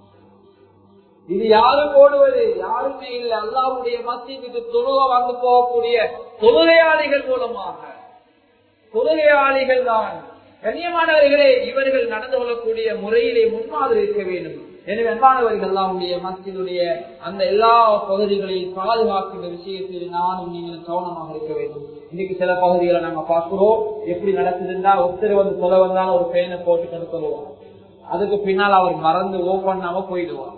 இது யாரு போடுவது யாருமே இல்லை அல்லாவுடைய மத்தியத்துக்கு தொழுவ வந்து போகக்கூடிய தொழுகையாளிகள் மூலமாக தொழுகையாளிகள் தான் கண்ணியமானவர்களே இவர்கள் நடந்து கொள்ளக்கூடிய முறையிலே முன்மாதிரி இருக்க வேண்டும் எனவே அன்பானவர்கள் அல்லாவுடைய மத்தியுடைய அந்த எல்லா பகுதிகளையும் பாதுகாக்கின்ற விஷயத்தில் நானும் நீங்கள் கவனமாக இருக்க வேண்டும் இன்னைக்கு சில பகுதிகளை நாங்க பார்க்கிறோம் எப்படி நடக்குதுன்னா ஒருத்தர் வந்து சொல்ல வந்தாலும் ஒரு பெயினை போட்டு கொண்டு சொல்லுவோம் அதுக்கு பின்னால் அவர் மறந்து ஓப்பன்னாம போயிடுவார்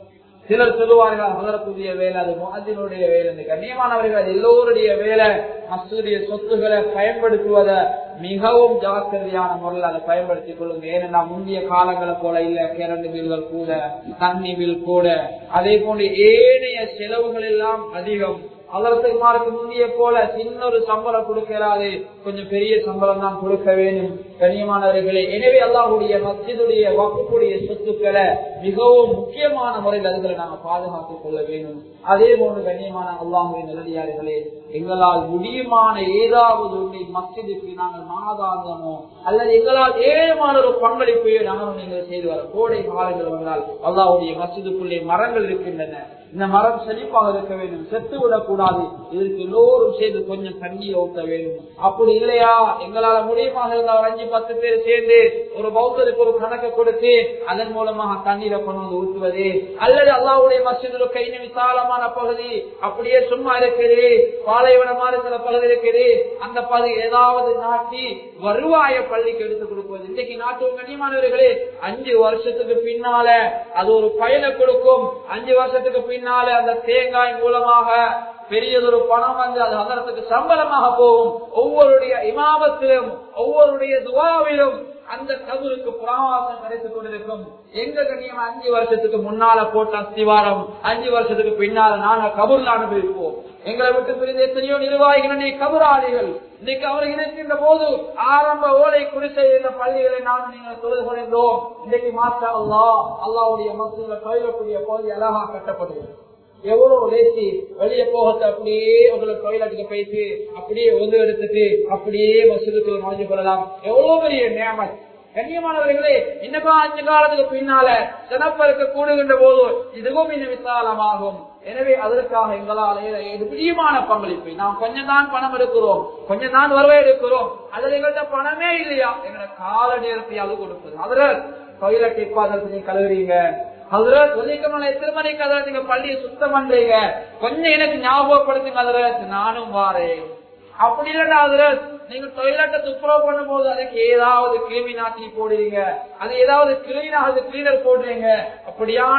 சிலர் சொல்லுவார்கள் அதற்குரிய வேலை அது முகத்தினுடைய வேலை இந்த கண்ணியமானவர்கள் அது எல்லோருடைய வேலை மசூரிய சொத்துக்களை பயன்படுத்துவதை மிகவும் ஜாக்கிரதையான முறையில் அதை பயன்படுத்திக் கொள்ளுங்க ஏனென்றா முந்தைய காலங்களை போல இல்ல கரண்ட் பில்கள் கூட தண்ணி பில் கூட அதே போன்று ஏனைய செலவுகள் எல்லாம் அதிகம் அதற்கு முந்தைய போல சின்ன ஒரு சம்பளம் கொடுக்கிறாரு கொஞ்சம் பெரிய சம்பளம் தான் கொடுக்க வேண்டும் கண்ணியமானவர்களே எனவே அல்லாவுடைய மத்தியுடைய வகுப்புடைய சொத்துக்களை மிகவும் முக்கியமான முறையில் அதுகளை நாங்கள் பாதுகாத்துக் கொள்ள வேண்டும் அதே போன்று கண்ணியமான அல்லாஹுடைய நிலடியார்களே எங்களால் முடியுமான ஏதாவது ஒன்றை மஸ்ஜிதுக்கு நாங்கள் மாதாந்தமோ அல்லது எங்களால் ஏழுமான ஒரு பங்களிப்பையோ நாங்களும் நீங்கள் செய்து வர கோடை காலங்கள் வந்தால் அல்லாவுடைய மஸ்ஜிதுக்குள்ளே மரங்கள் இருக்கின்றன இந்த மரம் செழிப்பாக இருக்க வேண்டும் செத்து விடக்கூடாது இதற்கு எல்லோரும் சேர்ந்து கொஞ்சம் தண்ணியை ஊட்ட வேண்டும் அப்படி இல்லையா எங்களால முடியுமாக இருந்த ஒரு அஞ்சு பத்து பேர் சேர்ந்து ஒரு பௌத்தருக்கு ஒரு கணக்கு கொடுத்து அதன் மூலமாக தண்ணீரை கொண்டு வந்து ஊற்றுவது அல்லது அல்லாவுடைய மசிதில் கை விசாலமான பகுதி அப்படியே சும்மா இருக்குது பாலைவனமான சில பகுதி இருக்குது அந்த பகுதி ஏதாவது நாட்டி வருவாய பள்ளிக்கு எடுத்து கொடுப்பது இன்றைக்கு நாட்டு கண்ணியமானவர்களே அஞ்சு வருஷத்துக்கு பின்னால அது ஒரு பயனை கொடுக்கும் அஞ்சு வருஷத்துக்கு பின்னால அந்த தேங்காய் மூலமாக பெரியதொரு பணம் வந்து அது அதற்கு சம்பளமாக போகும் ஒவ்வொருடைய இமாமத்திலும் ஒவ்வொருடைய துவாவிலும் அந்த கபருக்கு புறாவாசம் கிடைத்துக் கொண்டிருக்கும் எங்க கண்ணியம் அஞ்சு வருஷத்துக்கு முன்னால போட்ட அஸ்திவாரம் அஞ்சு வருஷத்துக்கு பின்னால நாங்க கபூர்ல அனுபவிப்போம் எங்களை விட்டு பிரிந்து எத்தனையோ நிர்வாகிகள் கபுராளிகள் இன்னைக்கு அவர் இருக்கின்ற போது ஆரம்ப ஓலை குடிசை இந்த பள்ளிகளை நாம் நீங்கள் தொழுது கொண்டிருந்தோம் இன்னைக்கு மாற்றா அல்லா அல்லாவுடைய மக்கள் பயிரக்கூடிய பகுதி அழகா கட்டப்படுகிறது எவ்வளவு லேசி வெளியே போகத்தை அப்படியே உங்களுக்கு டொய்லெட்டுக்கு போயிட்டு அப்படியே ஒன்று எடுத்துட்டு அப்படியே மசூதுக்குள்ள நுழைஞ்சு கொள்ளலாம் எவ்வளவு பெரிய நியமன் கண்ணியமானவர்களே இன்னப்பா அஞ்சு காலத்துக்கு பின்னால சிறப்பருக்கு கூடுகின்ற போது இதுவும் இன்னும் விசாலமாகும் எனவே அதற்காக எங்களால் பிரியமான பங்களிப்பு நாம் கொஞ்சம் தான் பணம் எடுக்கிறோம் கொஞ்சம் தான் வருவாய் எடுக்கிறோம் அதில் எங்கள்கிட்ட பணமே இல்லையா எங்களை கால நேரத்தையாவது கொடுப்பது அதில் டொய்லெட் இப்ப அதற்கு நீங்க கழுவுறீங்க அதுல ஒதுக்கமலை திருமலைக்கு அதில் நீங்க பள்ளியை சுத்தம் பண்றீங்க கொஞ்சம் எனக்கு ஞாபகப்படுத்துங்க அதுல நானும் வாரேன் அப்படி இல்லைன்னா அதுல நீங்க டொய்லெட்டை துப்புரவு பண்ணும் போது அதுக்கு ஏதாவது கிருமி நாட்டி போடுறீங்க அது ஏதாவது கிளீனாக கிளீனர் போடுறீங்க அப்படியான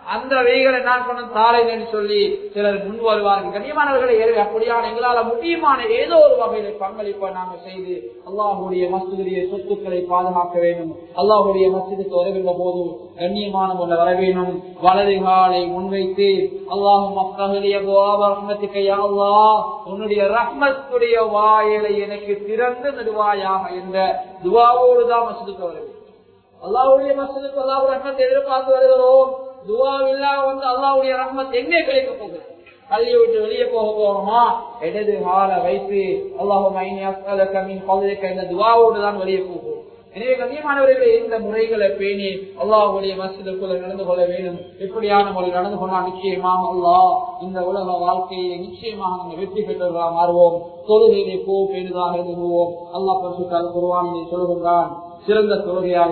அந்த வெய்களை நான் சொன்ன தாரைன்னு சொல்லி சிலர் முன் வருவார்கள் கண்ணியமானவர்களை ஏறி அப்படியான எங்களால முடியுமான ஏதோ ஒரு வகையில பங்களிப்பை நாங்கள் செய்து அல்லாஹுடைய மசிதுடைய சொத்துக்களை பாதுகாக்க வேண்டும் அல்லாஹுடைய மசிதுக்கு வருகின்ற போது கண்ணியமான முன்ன வர வேண்டும் வலது காலை முன்வைத்து அல்லாஹும் மக்களுடைய ரஹ்மத்துக்கையா அல்லாஹ் உன்னுடைய ரஹ்மத்துடைய வாயலை எனக்கு திறந்து நடுவாயாக என்ற துவாவோடு தான் மசிதுக்கு வர வேண்டும் அல்லாவுடைய மசனுக்கு அல்லாவுடைய ரஹ்மத் எதிர்பார்த்து வருகிறோம் துவா இல்லாம வந்து அல்லாவுடைய ரஹ்மத் எங்கே கிடைக்க போகுது கல்வியை விட்டு வெளியே போக போறோமா இடது கால வைத்து அல்லாஹும் இந்த துவாவோடு தான் வெளியே போகும் எனவே கண்ணியமானவர்களை இந்த முறைகளை பேணி அல்லாஹுடைய மசிதக்குள்ள நடந்து கொள்ள வேண்டும் எப்படியான முறை நடந்து கொண்டால் நிச்சயமாக அல்லாஹ் இந்த உலக வாழ்க்கையை நிச்சயமாக நம்ம வெற்றி பெற்றவர்களாக மாறுவோம் தொழுகையை போ பெரிதாக எழுதுவோம் அல்லாஹ் பரிசுத்தால் குருவானினை சொல்கின்றான் சிறந்த தொழுகையாக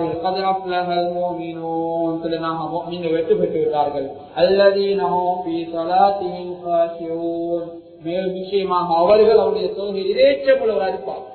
வெற்றி பெற்று விட்டார்கள் மேலும் நிச்சயமாக அவர்கள் அவருடைய தொழுகை இறைச்சம் உள்ளவர் அடிப்பார்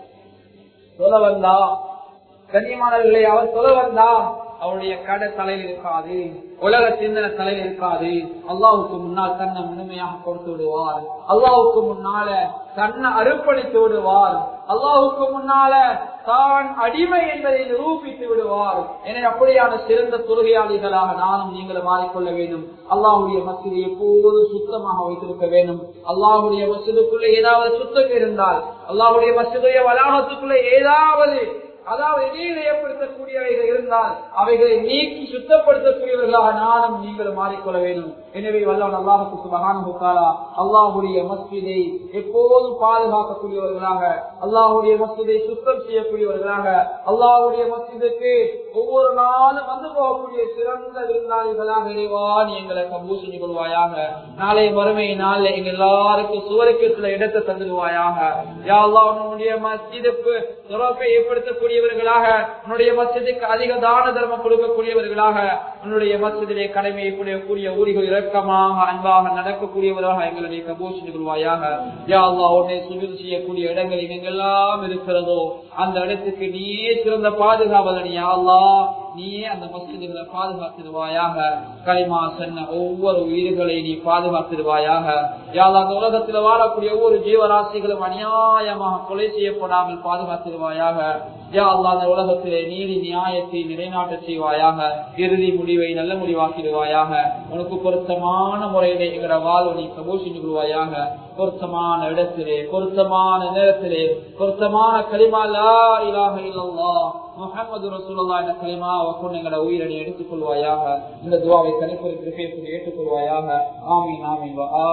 சொல்ல வந்தா கண்ணியமானவர்களை அவர் சொல்ல வந்தா அவருடைய கடை தலையில் இருக்காது உலக சிந்தனை தலையில் இருக்காது அல்லாவுக்கு முன்னால் தன்னை முழுமையாக கொடுத்து விடுவார் அல்லாவுக்கு முன்னால தன்னை அர்ப்பணித்து விடுவார் அல்லாவுக்கு முன்னால தான் அடிமை என்பதை நிரூபித்து விடுவார் எனவே அப்படியான சிறந்த தொழுகையாளிகளாக நானும் நீங்களும் மாறிக்கொள்ள வேண்டும் அல்லாஹுடைய மசிதை எப்போதும் சுத்தமாக வைத்திருக்க வேண்டும் அல்லாஹுடைய மசிதுக்குள்ள ஏதாவது சுத்தம் இருந்தால் அல்லாஹுடைய மசிதைய வளாகத்துக்குள்ள ஏதாவது அதாவது இடையில ஏற்படுத்தக்கூடியவைகள் இருந்தால் அவைகளை நீக்கி சுத்தப்படுத்தக்கூடியவர்களாக நானும் நீங்களும் மாறிக்கொள்ள வேண்டும் எனவே வல்லவன் அல்லாஹுக்கு மகானுக்காலா அல்லாஹுடைய மஸ்ஜிதை எப்போதும் பாதுகாக்கக்கூடியவர்களாக அல்லாஹுடைய மஸ்ஜிதை சுத்தம் செய்யக்கூடியவர்களாக அல்லாஹுடைய மஸ்ஜிதுக்கு ஒவ்வொரு நாளும் வந்து போகக்கூடிய சிறந்த விருந்தாளிகளாக இறைவான் எங்களை கபூ செஞ்சு கொள்வாயாக நாளைய மறுமை நாள் எங்க எல்லாருக்கும் சுவருக்கு சில இடத்தை தந்துடுவாயாக யா அல்லாஹ் உன்னுடைய மஸ்ஜிதுக்கு தொடர்பை ஏற்படுத்தக்கூடியவர்களாக உன்னுடைய மஸ்ஜிதுக்கு அதிக தான தர்மம் கொடுக்கக்கூடியவர்களாக உன்னுடைய மஸ்ஜிதிலே கடமையை கூடிய ஊரிகள் இரக்கமாக அன்பாக நடக்கக்கூடியவராக எங்களை கபூர் செஞ்சு கொள்வாயாக யா அல்லாஹ் உன்னை சுவில் செய்யக்கூடிய இடங்கள் எங்கெல்லாம் இருக்கிறதோ அந்த இடத்துக்கு நீயே சிறந்த பாதுகாவலன் யா அல்லாஹ் நீயே அந்த மஸ்ஜிதுகளை பாதுகாத்திருவாயாக களிமா சொன்ன ஒவ்வொரு உயிர்களை நீ பாதுகாத்திருவாயாக யாழ் அந்த உலகத்தில் வாழக்கூடிய ஒவ்வொரு ஜீவராசிகளும் அநியாயமாக கொலை செய்யப்படாமல் பாதுகாத்திருவாயாக யா அல்லா அந்த உலகத்திலே நீதி நியாயத்தை நிலைநாட்ட செய்வாயாக இறுதி முடிவை நல்ல முடிவாக்கிடுவாயாக உனக்கு பொருத்தமான முறையிலே எங்களோட வாழ்வை நீ கபூல் செஞ்சு கொள்வாயாக பொருத்தமான இடத்திலே பொருத்தமான நேரத்திலே பொருத்தமான களிமா லா இலாக இல்லல்லா முகமது ரசூலுல்லா என்ற களிமாவை கொண்டு எங்களோட உயிரடி எடுத்துக் கொள்வாயாக இந்த துவாவை தனிப்பொருள் ஏற்றுக்கொள்வாயாக ஆமீன் ஆமீன்